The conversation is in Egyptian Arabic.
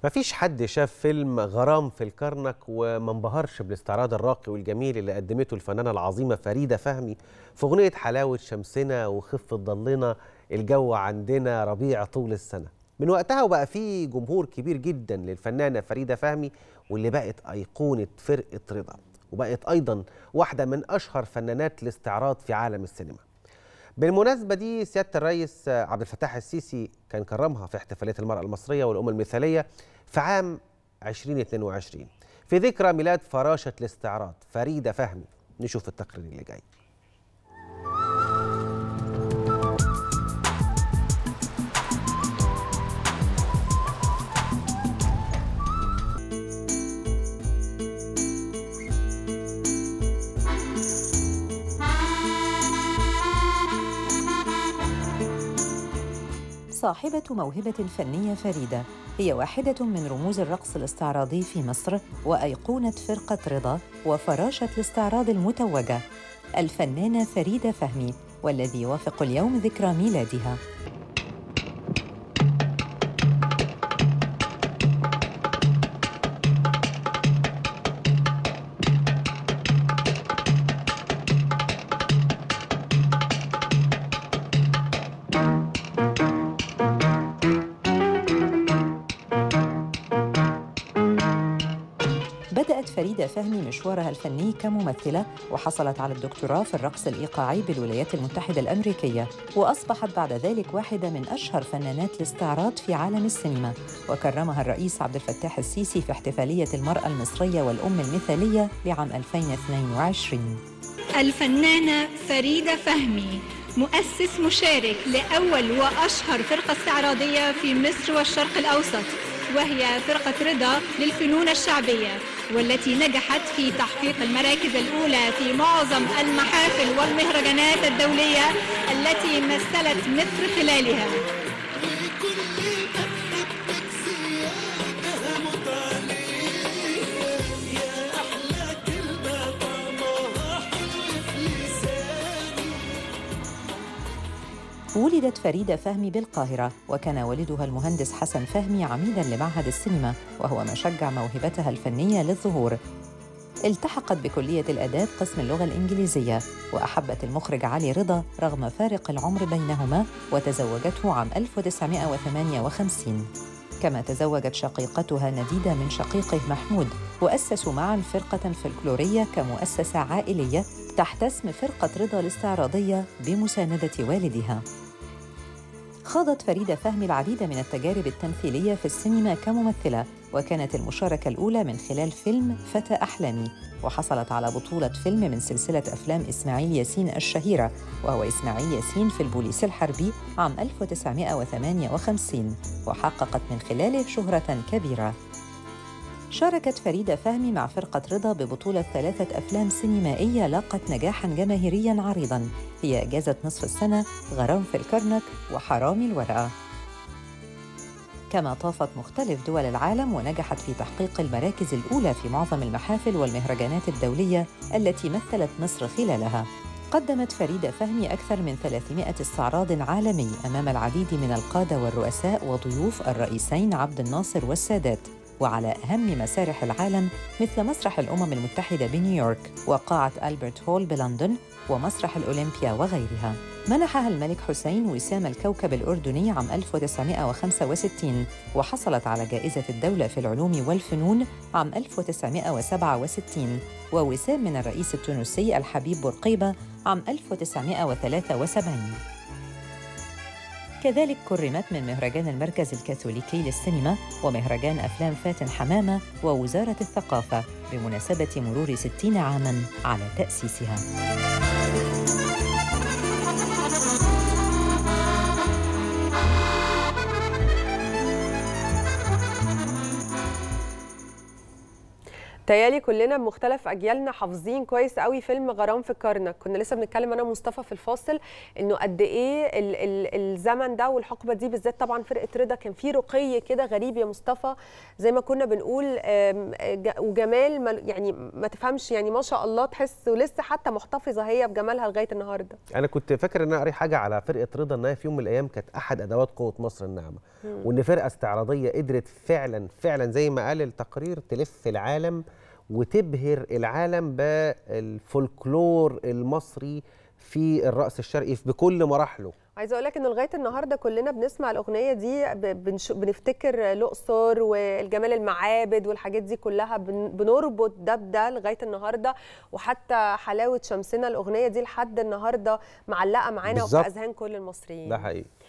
مفيش حد شاف فيلم غرام في الكرنك وما انبهرش بالاستعراض الراقي والجميل اللي قدمته الفنانة العظيمة فريدة فهمي في أغنية حلاوة شمسنا وخفة ضلنا الجو عندنا ربيع طول السنة من وقتها وبقى في جمهور كبير جدا للفنانة فريدة فهمي واللي بقت أيقونة فرقة رضا وبقت أيضا واحدة من أشهر فنانات الاستعراض في عالم السينما بالمناسبة دي سيادة الرئيس عبد الفتاح السيسي كان كرمها في احتفالية المرأة المصرية والأم المثالية في عام 2022 في ذكرى ميلاد فراشة الاستعراض فريدة فهمي نشوف التقرير اللي جاي صاحبة موهبة فنية فريدة هي واحدة من رموز الرقص الاستعراضي في مصر وأيقونة فرقة رضا وفراشة الاستعراض المتوجة الفنانة فريدة فهمي والذي يوافق اليوم ذكرى ميلادها بدأت فريدة فهمي مشوارها الفني كممثلة وحصلت على الدكتوراه في الرقص الإيقاعي بالولايات المتحدة الأمريكية وأصبحت بعد ذلك واحدة من أشهر فنانات الاستعراض في عالم السينما وكرمها الرئيس عبد الفتاح السيسي في احتفالية المرأة المصرية والأم المثالية لعام 2022 الفنانة فريدة فهمي مؤسس مشارك لأول وأشهر فرقة استعراضية في مصر والشرق الأوسط وهي فرقة رضا للفنون الشعبية والتي نجحت في تحقيق المراكز الأولى في معظم المحافل والمهرجانات الدولية التي مثلت مصر خلالها ولدت فريدة فهمي بالقاهرة وكان والدها المهندس حسن فهمي عميداً لمعهد السينما وهو ما شجع موهبتها الفنية للظهور التحقت بكلية الآداب قسم اللغة الإنجليزية وأحبت المخرج علي رضا رغم فارق العمر بينهما وتزوجته عام 1958 كما تزوجت شقيقتها نديدة من شقيقه محمود وأسسوا معا فرقة فلكلورية كمؤسسة عائلية تحت اسم فرقة رضا الاستعراضية بمساندة والدها خاضت فريدة فهمي العديد من التجارب التمثيلية في السينما كممثلة وكانت المشاركة الأولى من خلال فيلم فتى أحلامي وحصلت على بطولة فيلم من سلسلة أفلام إسماعيل ياسين الشهيرة وهو إسماعيل ياسين في البوليس الحربي عام 1958 وحققت من خلاله شهرة كبيرة شاركت فريدة فهمي مع فرقة رضا ببطولة ثلاثة أفلام سينمائية لاقت نجاحاً جماهيرياً عريضاً هي إجازة نصف السنة غرام في الكرنك وحرامي الورقة كما طافت مختلف دول العالم ونجحت في تحقيق المراكز الأولى في معظم المحافل والمهرجانات الدولية التي مثلت مصر خلالها قدمت فريدة فهمي أكثر من 300 استعراض عالمي أمام العديد من القادة والرؤساء وضيوف الرئيسين عبد الناصر والسادات وعلى أهم مسارح العالم مثل مسرح الأمم المتحدة بنيويورك وقاعة ألبرت هول بلندن ومسرح الأولمبيا وغيرها منحها الملك حسين وسام الكوكب الأردني عام 1965 وحصلت على جائزة الدولة في العلوم والفنون عام 1967 ووسام من الرئيس التونسي الحبيب بورقيبة عام 1973 كذلك كرمت من مهرجان المركز الكاثوليكي للسينما ومهرجان أفلام فاتن حمامة ووزارة الثقافة بمناسبة مرور 60 عاماً على تأسيسها. تيالي كلنا بمختلف اجيالنا حافظين كويس قوي فيلم غرام في الكرنك كنا لسه بنتكلم انا ومصطفى في الفاصل انه قد ايه ال ال الزمن ده والحقبه دي بالذات طبعا فرقه رضا كان في رقي كده غريب يا مصطفى زي ما كنا بنقول آم، ج- وجمال ما- يعني ما تفهمش يعني ما شاء الله تحس ولسه حتى محتفظه هي بجمالها لغايه النهارده انا كنت فاكر ان انا قاري حاجه على فرقه رضا انها في يوم من الايام كانت احد ادوات قوه مصر الناعمه وان فرقه استعراضيه قدرت فعلا فعلا زي ما قال التقرير تلف العالم وتبهر العالم بالفولكلور المصري في الرأس الشرقي في- بكل مراحله عايزه اقول لك ان لغايه النهارده كلنا بنسمع الاغنيه دي ب- بنش... بنفتكر الاقصر والجمال المعابد والحاجات دي كلها بن... بنربط ده بده لغايه النهارده وحتى حلاوه شمسنا الاغنيه دي لحد النهارده معلقه معانا وفي بالظبط. اذهان كل المصريين ده حقيقي